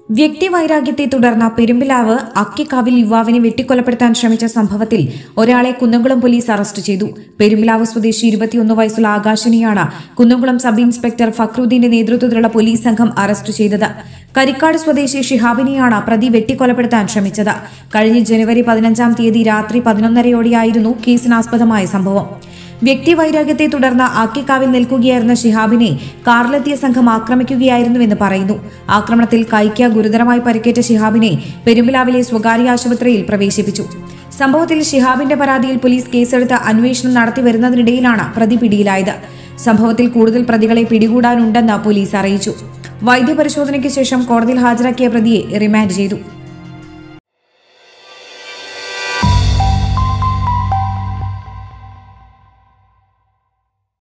വ്യക്തിവൈരാഗ്യത്തെ തുടർന്ന് പെരുമ്പിലാവ് അക്കിക്കാവിൽ യുവാവിനെ വെട്ടിക്കൊലപ്പെടുത്താൻ ശ്രമിച്ച സംഭവത്തിൽ ഒരാളെ കുന്നംകുളം പോലീസ് അറസ്റ്റ് ചെയ്തു പെരുമ്പിലാവ് സ്വദേശി ഇരുപത്തിയൊന്ന് വയസ്സുള്ള ആകാശിനെയാണ് കുന്നംകുളം സബ് ഇൻസ്പെക്ടർ ഫക്രുദ്ദീന്റെ നേതൃത്വത്തിലുള്ള പോലീസ് സംഘം അറസ്റ്റ് ചെയ്തത് കരിക്കാട് സ്വദേശി ഷിഹാബിനെയാണ് പ്രതി വെട്ടിക്കൊലപ്പെടുത്താൻ ശ്രമിച്ചത് കഴിഞ്ഞ ജനുവരി പതിനഞ്ചാം തീയതി രാത്രി പതിനൊന്നരയോടെയായിരുന്നു കേസിനാസ്പദമായ സംഭവം വ്യക്തിവൈരാഗ്യത്തെ തുടർന്ന് ആക്കിക്കാവിൽ നിൽക്കുകയായിരുന്ന ഷിഹാബിനെ കാറിലെത്തിയ സംഘം ആക്രമിക്കുകയായിരുന്നുവെന്ന് പറയുന്നു ആക്രമണത്തിൽ കൈക്ക് ഗുരുതരമായി പരിക്കേറ്റ ഷിഹാബിനെ പെരുമ്പിലാവിലെ സ്വകാര്യ ആശുപത്രിയിൽ പ്രവേശിപ്പിച്ചു സംഭവത്തിൽ ഷിഹാബിന്റെ പരാതിയിൽ പോലീസ് കേസെടുത്ത് അന്വേഷണം നടത്തി വരുന്നതിനിടയിലാണ് പ്രതി പിടിയിലായത് സംഭവത്തിൽ കൂടുതൽ പ്രതികളെ പിടികൂടാനുണ്ടെന്ന് പോലീസ് അറിയിച്ചു വൈദ്യപരിശോധനയ്ക്ക് ശേഷം കോടതിയിൽ ഹാജരാക്കിയ പ്രതിയെ റിമാൻഡ് ചെയ്തു